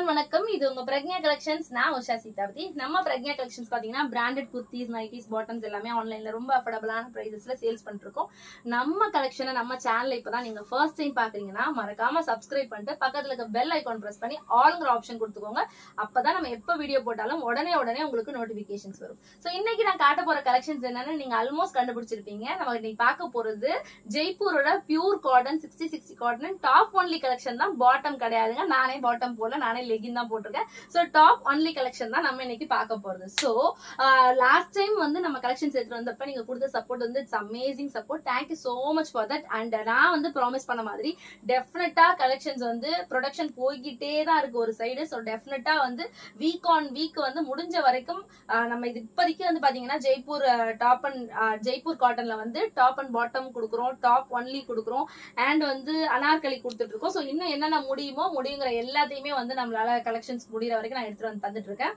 வணக்கம் இது உங்க பிரக்ஞா கலெக்ஷன்ஸ் நான் உஷா சீதாவதி நம்ம பிரக்ஞா கலெக்ஷன்ஸ் பாத்தீங்கன்னா பிராண்டட் குர்த்திஸ் நைட்டிஸ் பாட்டம்ஸ் எல்லாமே ஆன்லைன்ல ரொம்ப அஃபோர்டபுளான பிரைசஸ்ல சேல்ஸ் பண்ணிட்டு இருக்கோம் நம்ம கலெக்ஷனை நம்ம சேனல்ல இப்பதான் நீங்க ஃபர்ஸ்ட் டைம் பாக்குறீங்கன்னா மறக்காம சப்ஸ்கிரைப் பண்ணிட்டு பக்கத்துல இருக்க பெல் ஐகான் பிரஸ் பண்ணி ஆளுங்கிற ஆப்ஷன் கொடுத்துக்கோங்க அப்பதான் நம்ம எப்ப வீடியோ போட்டாலும் உடனே உடனே உங்களுக்கு நோட்டிபிகேஷன்ஸ் வரும் சோ இன்னைக்கு நான் காட்ட போற கலெக்ஷன்ஸ் என்னன்னு நீங்க ஆல்மோஸ்ட் கண்டுபிடிச்சிருப்பீங்க நம்ம இன்னைக்கு பார்க்க போறது ஜெய்ப்பூரோட pure cotton sixty sixty cotton top only collection தான் பாட்டம் கிடையாதுங்க நானே பாட்டம் போடல நானே லெகின் தான் போட்டிருக்கேன் ஸோ டாப் ஒன்லி கலெக்ஷன் தான் நம்ம இன்னைக்கு பார்க்க போறது ஸோ லாஸ்ட் டைம் வந்து நம்ம கலெக்ஷன்ஸ் எடுத்துட்டு வந்தப்ப நீங்க கொடுத்த சப்போர்ட் வந்து it's amazing support thank you so much for that and நான் வந்து ப்ராமிஸ் பண்ண மாதிரி டெஃபினட்டா கலெக்ஷன்ஸ் வந்து ப்ரொடக்ஷன் போய்கிட்டே தான் இருக்கு ஒரு சைடு ஸோ டெஃபினட்டா வந்து வீக் ஆன் வீக் வந்து முடிஞ்ச வரைக்கும் ஆஹ் நம்ம இது இப்போதைக்கு வந்து பாத்தீங்கன்னா ஜெய்ப்பூர் டாப் அண்ட் ஜெய்ப்பூர் காட்டன்ல வந்து டாப் அண்ட் பாட்டம் கொடுக்குறோம் டாப் ஒன்லி கொடுக்குறோம் அண்ட் வந்து அனார்கலி கொடுத்துட்டு இருக்கோம் ஸோ இன்னும் என்னென்ன முடியுமோ முடியுங்கிற எல்லாத்தையுமே வந்து நம்மளால கலெக்ஷன்ஸ் முடிகிற வரைக்கும் நான் எடுத்துட்டு வந்து தந்துட்டு இருக்கேன்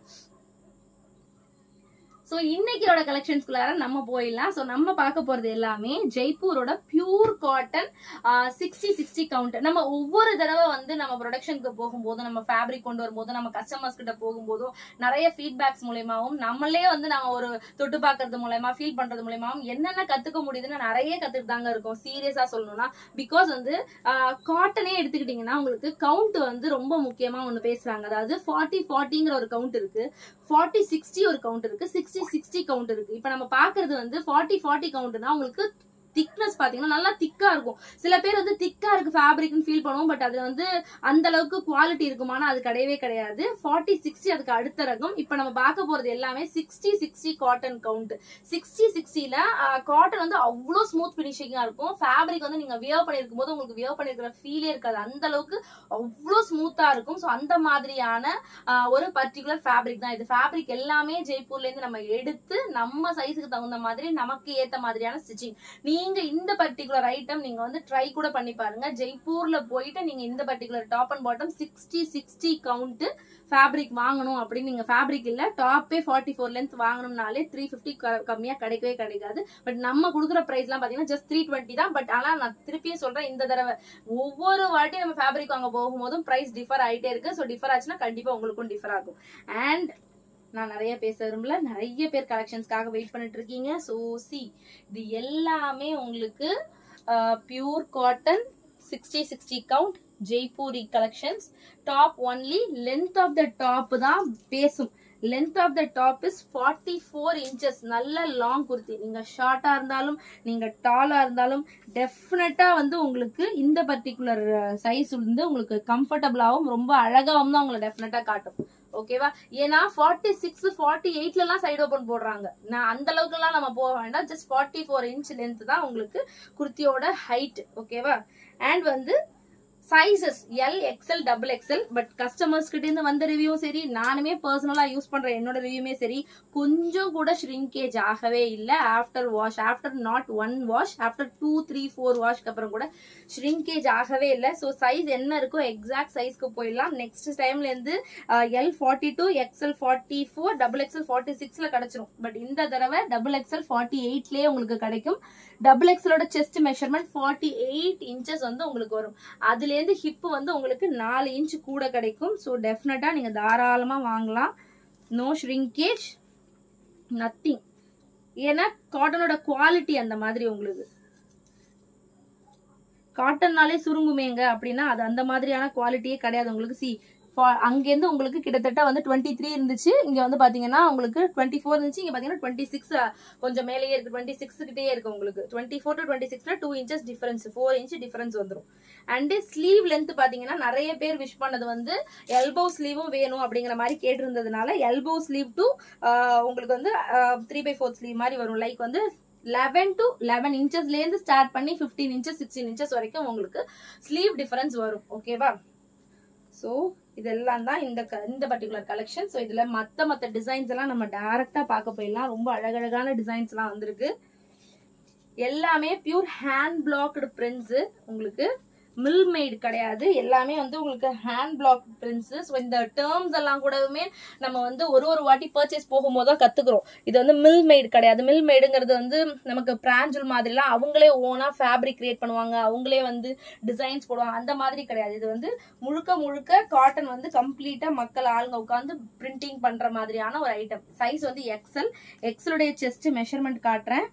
ஸோ இன்னைக்கோட கலெக்ஷன்ஸ்குள்ளார நம்ம போயிடலாம் ஸோ நம்ம பார்க்க போறது எல்லாமே ஜெய்ப்பூரோட pure cotton sixty sixty count நம்ம ஒவ்வொரு தடவை வந்து நம்ம ப்ரொடக்ஷனுக்கு போகும்போது நம்ம ஃபேப்ரிக் கொண்டு வரும்போது நம்ம கஸ்டமர்ஸ் கிட்ட போகும்போதும் நிறைய ஃபீட்பேக்ஸ் மூலயமாவும் நம்மளே வந்து நம்ம ஒரு தொட்டு பார்க்கறது மூலயமா ஃபீல் பண்றது மூலயமாவும் என்னென்ன கத்துக்க முடியுதுன்னு நிறைய கத்துட்டு தாங்க இருக்கும் சீரியஸா சொல்லணும்னா பிகாஸ் வந்து காட்டனே எடுத்துக்கிட்டீங்கன்னா உங்களுக்கு கவுண்ட் வந்து ரொம்ப முக்கியமா ஒண்ணு பேசுறாங்க அதாவது ஃபார்ட்டி ஃபார்ட்டிங்கிற ஒரு கவுண்ட் இருக்கு ஃபார்ட்டி சிக்ஸ்டி ஒரு கவுண்ட் இருக்கு சிக்ஸ்டி சிக்ஸ்டி கவுண்ட் இருக்கு இப்ப நம்ம பாக்குறது வந்து ஃபார்ட்டி ஃபார்ட்டி கவுண்ட்னா உங்களுக்கு திக்னஸ் பாத்தீங்கன்னா நல்லா திக்கா இருக்கும் சில பேர் வந்து திக்கா இருக்கு ஃபேப்ரிக்னு ஃபீல் பண்ணுவோம் பட் அது வந்து அந்த அளவுக்கு குவாலிட்டி இருக்குமானா அது கிடையவே கிடையாது ஃபார்ட்டி சிக்ஸ்டி அதுக்கு அடுத்த ரகம் இப்ப நம்ம பார்க்க போறது எல்லாமே sixty sixty cotton count sixty சிக்ஸ்டில காட்டன் வந்து அவ்வளோ ஸ்மூத் பினிஷிங்கா இருக்கும் ஃபேப்ரிக் வந்து நீங்க வியர் பண்ணிருக்கும் போது உங்களுக்கு வியர் பண்ணிருக்கிற ஃபீலே இருக்காது அந்த அளவுக்கு அவ்வளோ ஸ்மூத்தா இருக்கும் ஸோ அந்த மாதிரியான ஆஹ், ஒரு பர்டிகுலர் ஃபேப்ரிக் தான் இது ஃபேப்ரிக் எல்லாமே ஜெய்ப்பூர்ல இருந்து நம்ம எடுத்து நம்ம சைஸுக்கு தகுந்த மாதிரி நமக்கு ஏத்த மாதிரியான ஸ்டிச்சிங் நீங்க இந்த பர்டிகுலர் ஐட்டம் நீங்க வந்து ட்ரை கூட பண்ணி பாருங்க ஜெய்ப்பூர்ல போயிட்டு நீங்க இந்த particular top and bottom sixty sixty count fabric வாங்கணும் அப்படின்னு நீங்க ஃபேப்ரிக் இல்ல டாப்பே ஃபார்ட்டி ஃபோர் லென்த் வாங்கணும்னாலே த்ரீ ஃபிஃப்டி கம்மியா கிடைக்கவே கிடைக்காது பட் நம்ம கொடுக்குற பிரைஸ் எல்லாம் பாத்தீங்கன்னா ஜஸ்ட் த்ரீ டுவெண்ட்டி தான் பட் ஆனா நான் திருப்பியும் சொல்றேன் இந்த தடவை ஒவ்வொரு வாட்டி நம்ம ஃபேப்ரிக் வாங்க போகும்போதும் பிரைஸ் டிஃபர் ஆயிட்டே இருக்கு ஸோ டிஃபர் ஆச்சுன்னா கண்டிப்பா உங்களுக்கும் டிஃபர் ஆகும் அண்ட் நான் நிறைய பேச விரும்பல நிறைய பேர் கலெக்ஷன்ஸ்க்காக வெயிட் பண்ணிட்டு இருக்கீங்க ஸோ சி இது எல்லாமே உங்களுக்கு pure cotton sixty sixty count Jaipuri collections top only length of the top தான் பேசும் length of the top is forty four inches நல்ல லாங் குர்த்தி நீங்க ஷார்ட்டா இருந்தாலும் நீங்க டாலா இருந்தாலும் டெஃபினட்டா வந்து உங்களுக்கு இந்த பர்டிகுலர் சைஸ் வந்து உங்களுக்கு கம்ஃபர்டபுளாகவும் ரொம்ப அழகாவும் தான் உங்களை டெஃபினட்டா காட்டும் ஓகேவா ஏன்னா ஃபார்ட்டி சிக்ஸ் ஃபார்ட்டி எயிட்ல எல்லாம் சைடு ஓபன் போடுறாங்க நான் அந்த அளவுக்கு எல்லாம் நம்ம போக வேண்டாம் just forty four inch length தான் உங்களுக்கு குர்த்தியோட ஹைட் ஓகேவா அண்ட் வந்து sizes L XL double XL but customers கிட்ட இருந்து வந்த ரிவ்யூவும் சரி நானுமே பர்சனலா யூஸ் பண்ற என்னோட ரிவ்யூமே சரி கொஞ்சம் கூட ஷ்ரிங்கேஜ் ஆகவே இல்லை after wash after not one wash after two three four வாஷ்க்கு அப்புறம் கூட ஷ்ரிங்கேஜ் ஆகவே இல்லை ஸோ சைஸ் என்ன இருக்கோ எக்ஸாக்ட் சைஸ்க்கு போயிடலாம் நெக்ஸ்ட் டைம்ல இருந்து L forty two XL forty four double XL forty சிக்ஸ்ல கிடைச்சிரும் பட் இந்த தடவை டபுள் எக்ஸ்எல் ஃபார்ட்டி எயிட்லயே உங்களுக்கு கிடைக்கும் டபுள் எக்ஸ்எலோட chest measurement forty eight inches வந்து உங்களுக்கு வரும் அதுலேருந்து ஹிப் வந்து உங்களுக்கு நாலு இன்ச் கூட கிடைக்கும் ஸோ டெஃபினட்டா நீங்க தாராளமா வாங்கலாம் நோ ஷ்ரிங்கேஜ் நத்திங் ஏன்னா காட்டனோட குவாலிட்டி அந்த மாதிரி உங்களுக்கு காட்டன்னாலே சுருங்குமேங்க அப்படின்னா அது அந்த மாதிரியான குவாலிட்டியே கிடையாது உங்களுக்கு சி அங்கேருந்து உங்களுக்கு கிட்டத்தட்ட வந்து டுவெண்ட்டி த்ரீ இருந்துச்சு இங்க வந்து பாத்தீங்கன்னா உங்களுக்கு டுவெண்ட்டி ஃபோர் இருந்துச்சு இங்க பாத்தீங்கன்னா டுவெண்ட்டி சிக்ஸ் கொஞ்சம் மேலேயே இருக்கு டுவெண்ட்டி சிக்ஸ் கிட்டே இருக்கு உங்களுக்கு டுவெண்ட்டி ஃபோர் டு டுவெண்ட்டி சிக்ஸ்ல two inches difference four inch difference வந்துடும் அண்ட் ஸ்லீவ் லென்த் பாத்தீங்கன்னா நிறைய பேர் விஷ் பண்ணது வந்து எல்போ ஸ்லீவும் வேணும் அப்படிங்கிற மாதிரி கேட்டிருந்ததுனால எல்போ ஸ்லீவ் டு உங்களுக்கு வந்து த்ரீ பை ஃபோர் ஸ்லீவ் மாதிரி வரும் லைக் வந்து லெவன் டு லெவன் இன்ச்சஸ்லேருந்து ஸ்டார்ட் பண்ணி ஃபிஃப்டீன் இன்ச்சஸ் சிக்ஸ்டீன் இன்ச்சஸ் வரைக்கும் உங்களுக்கு ஸ்லீவ் டிஃபரன்ஸ் வரும் ஓகேவா ஸோ இதெல்லாம் தான் இந்த க- இந்த பர்டிகுலர் கலெக்ஷன் ஸோ இதுல மத்த மத்த டிசைன்ஸ் எல்லாம் நம்ம டைரக்டா பார்க்க போயிடலாம் ரொம்ப அழகழகான டிசைன்ஸ் எல்லாம் வந்திருக்கு எல்லாமே பியூர் ஹேண்ட் பிளாக்டு பிரிண்ட்ஸ் உங்களுக்கு மில் மேட் கிடையாது எல்லாமே வந்து உங்களுக்கு ஹேண்ட் பிளாக் பிரிண்ட்ஸ் ஸோ இந்த டேர்ம்ஸ் எல்லாம் கூடவுமே நம்ம வந்து ஒரு ஒரு வாட்டி பர்ச்சேஸ் போகும்போது தான் கத்துக்கிறோம் இது வந்து மில் மேட் கிடையாது மில் மேடுங்கிறது வந்து நமக்கு பிராஞ்சல் மாதிரிலாம் அவங்களே ஓனா ஃபேப்ரிக் கிரியேட் பண்ணுவாங்க அவங்களே வந்து டிசைன்ஸ் போடுவாங்க அந்த மாதிரி கிடையாது இது வந்து முழுக்க முழுக்க காட்டன் வந்து கம்ப்ளீட்டா மக்கள் ஆளுங்க உட்காந்து பிரிண்டிங் பண்ற மாதிரியான ஒரு ஐட்டம் சைஸ் வந்து எக்ஸல் எக்ஸலுடைய செஸ்ட் மெஷர்மெண்ட் காட்டுறேன்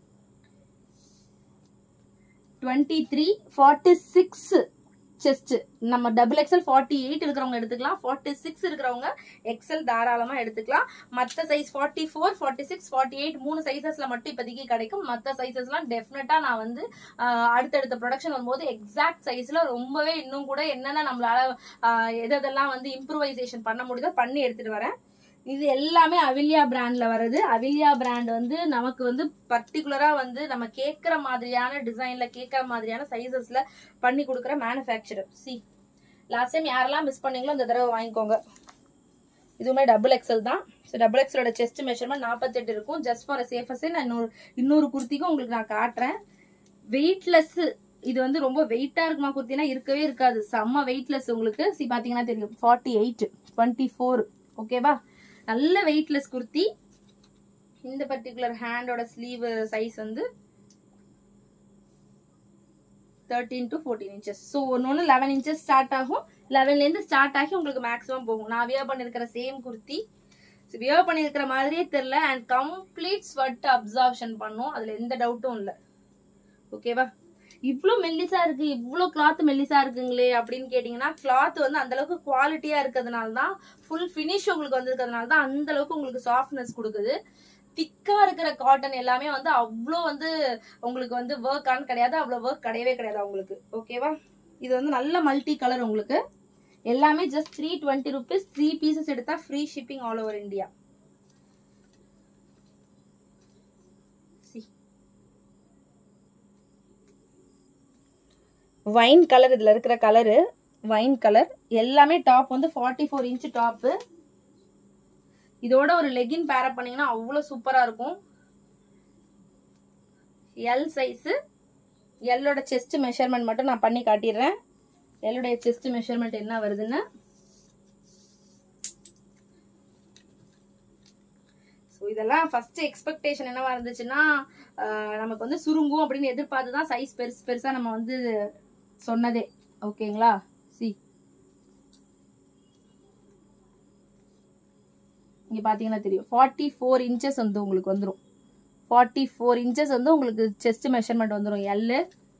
twenty three forty six chest நம்ம டபுள் எக்ஸல் ஃபார்ட்டி எயிட் இருக்கிறவங்க எடுத்துக்கலாம் ஃபார்ட்டி சிக்ஸ் இருக்கிறவங்க எக்ஸல் தாராளமா எடுத்துக்கலாம் மற்ற size forty four forty six forty eight மூணு சைசஸ்ல மட்டும் இப்போதைக்கு கிடைக்கும் மற்ற சைசஸ்லாம் டெஃபினட்டா நான் வந்து ஆஹ், அடுத்தடுத்த ப்ரொடக்ஷன் வரும்போது எக்ஸாக்ட் சைஸ்ல ரொம்பவே இன்னும் கூட என்னென்ன நம்மளால ஆஹ், எது எதெல்லாம் வந்து இம்ப்ரூவைசேஷன் பண்ண முடியுதோ பண்ணி எடுத்துட்டு வரேன் இது எல்லாமே அவிலியா பிராண்ட்ல வருது அவிலியா பிராண்ட் வந்து நமக்கு வந்து பர்டிகுலரா வந்து நம்ம கேட்குற மாதிரியான டிசைன்ல கேட்குற மாதிரியான சைசஸ்ல பண்ணி கொடுக்குற மேனுஃபேக்சரர் சி லாஸ்ட் டைம் யாரெல்லாம் மிஸ் பண்ணீங்களோ இந்த தடவை வாங்கிக்கோங்க இதுவுமே டபுள் எக்ஸல் தான் ஸோ டபுள் எக்ஸலோட செஸ்ட் மெஷர்மெண்ட் நாற்பத்தெட்டு இருக்கும் ஜஸ்ட் ஃபார் சேஃபஸ்ட் நான் இன்னொரு இன்னொரு குர்த்திக்கும் உங்களுக்கு நான் காட்டுறேன் வெயிட்லெஸ் இது வந்து ரொம்ப வெயிட்டா இருக்குமா குர்த்தினா இருக்கவே இருக்காது செம்ம வெயிட்லெஸ் உங்களுக்கு சி பாத்தீங்கன்னா தெரியும் ஃபார்ட்டி எயிட் டுவெண்ட்டி ஃபோர் ஓகேவா நல்ல வெயிட்லெஸ் குர்த்தி இந்த பர்டிகுலர் ஹேண்டோட ஸ்லீவ் சைஸ் வந்து thirteen to fourteen inches so ஒன்று ஒன்று லெவன் இன்ச்சஸ் ஸ்டார்ட் ஆகும் லெவன்லேருந்து ஸ்டார்ட் ஆகி உங்களுக்கு மேக்ஸிமம் போகும் நான் வியர் பண்ணியிருக்கிற சேம் குர்த்தி வியர் பண்ணியிருக்கிற மாதிரியே தெரில அண்ட் கம்ப்ளீட் ஸ்வெட் அப்சார்ப்ஷன் பண்ணும் அதில் எந்த டவுட்டும் இல்லை ஓகேவா இவ்ளோ மெல்லிசா இருக்கு இவ்ளோ கிளாத் மெல்லிசா இருக்குங்களே அப்படின்னு கேட்டீங்கன்னா கிளாத் வந்து அந்த அளவுக்கு குவாலிட்டியா இருக்கிறதுனால தான் ஃபுல் ஃபினிஷ் உங்களுக்கு வந்திருக்கிறதுனால தான் அந்த அளவுக்கு உங்களுக்கு சாஃப்ட்னஸ் கொடுக்குது திக்கா இருக்கிற காட்டன் எல்லாமே வந்து அவ்வளோ வந்து உங்களுக்கு வந்து ஒர்க் ஆன் கிடையாது அவ்வளோ ஒர்க் கிடையவே கிடையாது உங்களுக்கு ஓகேவா இது வந்து நல்ல மல்டி கலர் உங்களுக்கு எல்லாமே just three twenty rupees three pieces எடுத்தா free shipping all over India wine colour இதுல இருக்கிற கலரு வைன் கலர் எல்லாமே டாப் வந்து ஃபார்ட்டி ஃபோர் இன்ச் டாப்பு இதோட ஒரு லெகின் பேரப் பண்ணீங்கன்னா அவ்வளோ சூப்பரா இருக்கும் எல் சைஸு எல்லோட செஸ்ட் மெஷர்மெண்ட் மட்டும் நான் பண்ணி காட்டிடுறேன் எல்லுடைய செஸ்ட் மெஷர்மெண்ட் என்ன வருதுன்னு ஸோ இதெல்லாம் ஃபர்ஸ்ட் எக்ஸ்பெக்டேஷன் என்னவா இருந்துச்சுன்னா ஆஹ் நமக்கு வந்து சுருங்கும் அப்படின்னு எதிர்பார்த்து தான் சைஸ் பெருசு பெருசா நம்ம வந்து சொன்னதே ஓகேங்களா சி இங்க பாத்தீங்கன்னா தெரியும் ஃபார்ட்டி ஃபோர் இன்ச்சஸ் வந்து உங்களுக்கு வந்துடும் ஃபார்ட்டி ஃபோர் இன்ச்சஸ் வந்து உங்களுக்கு செஸ்ட் மெஷர்மெண்ட் வந்துடும் எல்லு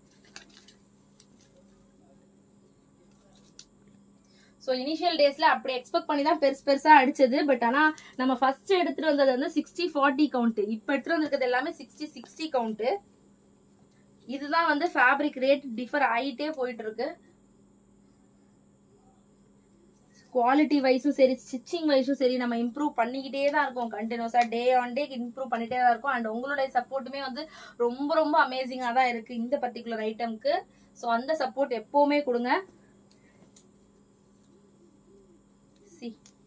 ஸோ இனிஷியல் டேஸ்ல அப்படி எக்ஸ்பெக்ட் பண்ணி தான் பெருசு பெருசா அடிச்சது பட் ஆனா நம்ம ஃபர்ஸ்ட் எடுத்துட்டு வந்தது வந்து சிக்ஸ்டி ஃபார்ட்டி கவுண்ட் இப்போ எடுத்துட்டு வந்திருக்கிறது எல்லாமே சிக்ஸ்டி சிக்ஸ்டி கவுண்ட் இதுதான் வந்து ஃபேப்ரிக் ரேட் டிஃபர் ஆயிட்டே போயிட்டு இருக்கு குவாலிட்டி வைஸும் சரி ஸ்டிச்சிங் வைஸும் சரி நம்ம இம்ப்ரூவ் பண்ணிக்கிட்டே தான் இருக்கோம் கண்டினியூஸா டே ஆன் டே இம்ப்ரூவ் பண்ணிட்டே தான் இருக்கோம் அண்ட் உங்களுடைய சப்போர்ட்டுமே வந்து ரொம்ப ரொம்ப அமேசிங்கா தான் இருக்கு இந்த பர்டிகுலர் ஐட்டம்க்கு ஸோ அந்த சப்போர்ட் எப்பவுமே கொடுங்க சி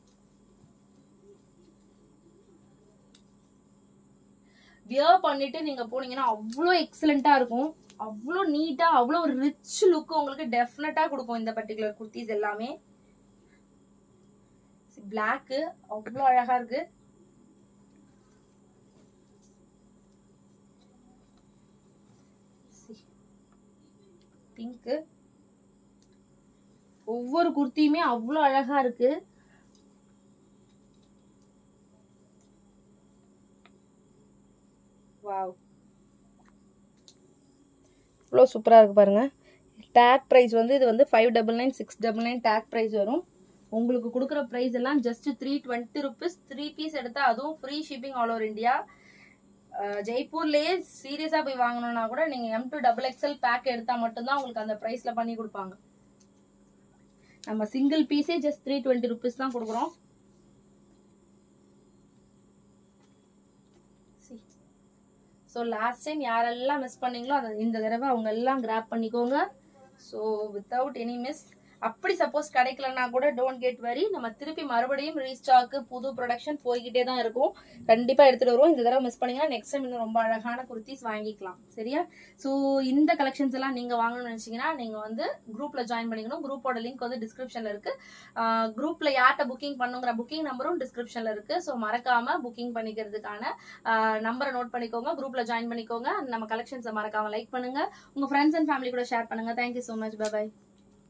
வியர் பண்ணிட்டு நீங்க போனீங்கன்னா அவ்வளோ எக்ஸலண்டா இருக்கும் அவ்வளோ நீட்டா அவ்வளோ ஒரு ரிச் லுக் உங்களுக்கு டெஃபினட்டா கொடுக்கும் இந்த பர்டிகுலர் குர்த்திஸ் எல்லாமே பிளாக்கு அவ்வளோ அழகா இருக்கு பிங்க்கு ஒவ்வொரு குர்த்தியுமே அவ்வளோ அழகா இருக்கு வாவ் இவ்வளோ சூப்பராக இருக்கு பாருங்க டேக் ப்ரைஸ் வந்து இது வந்து five double nine six double nine tag price வரும் உங்களுக்கு கொடுக்குற ப்ரைஸ் எல்லாம் just three twenty rupees three piece எடுத்தா அதுவும் free shipping all over India ஜெய்ப்பூர்லேயே சீரியஸாக போய் வாங்கணும்னா கூட நீங்கள் M two double XL pack எடுத்தால் மட்டும்தான் உங்களுக்கு அந்த ப்ரைஸில் பண்ணி கொடுப்பாங்க நம்ம சிங்கிள் பீஸே ஜஸ்ட் த்ரீ டுவெண்ட்டி ருபீஸ் தான் கொடுக்குறோம் ஸோ லாஸ்ட் டைம் யாரெல்லாம் மிஸ் பண்ணீங்களோ அதை இந்த தடவை அவங்க எல்லாம் கிராப் பண்ணிக்கோங்க ஸோ வித்தவுட் எனி மிஸ் அப்படி சப்போஸ் கிடைக்கலன்னா கூட டோன்ட் கெட் வரி நம்ம திருப்பி மறுபடியும் ரீஸ்டாக்கு புது ப்ரொடக்ஷன் போய்கிட்டே தான் இருக்கும் கண்டிப்பா எடுத்துட்டு வருவோம் இந்த தடவை மிஸ் பண்ணீங்கன்னா நெக்ஸ்ட் டைம் இன்னும் ரொம்ப அழகான குர்த்திஸ் வாங்கிக்கலாம் சரியா ஸோ இந்த கலெக்ஷன்ஸ் எல்லாம் நீங்க வாங்கணும்னு நினைச்சீங்கன்னா நீங்க வந்து குரூப்ல ஜாயின் பண்ணிக்கணும் குரூப்போட லிங்க் வந்து டிஸ்கிரிப்ஷன்ல இருக்கு குரூப்ல யார்கிட்ட புக்கிங் பண்ணுங்கிற புக்கிங் நம்பரும் டிஸ்கிரிப்ஷன்ல இருக்கு ஸோ மறக்காம புக்கிங் பண்ணிக்கிறதுக்கான நம்பரை நோட் பண்ணிக்கோங்க குரூப்ல ஜாயின் பண்ணிக்கோங்க நம்ம கலெக்ஷன்ஸை மறக்காம லைக் பண்ணுங்க உங்க ஃப்ரெண்ட்ஸ் அண்ட் ஃபேமிலி கூட ஷேர் பண்ணுங்க தேங்க்யூ ஸோ மச் பை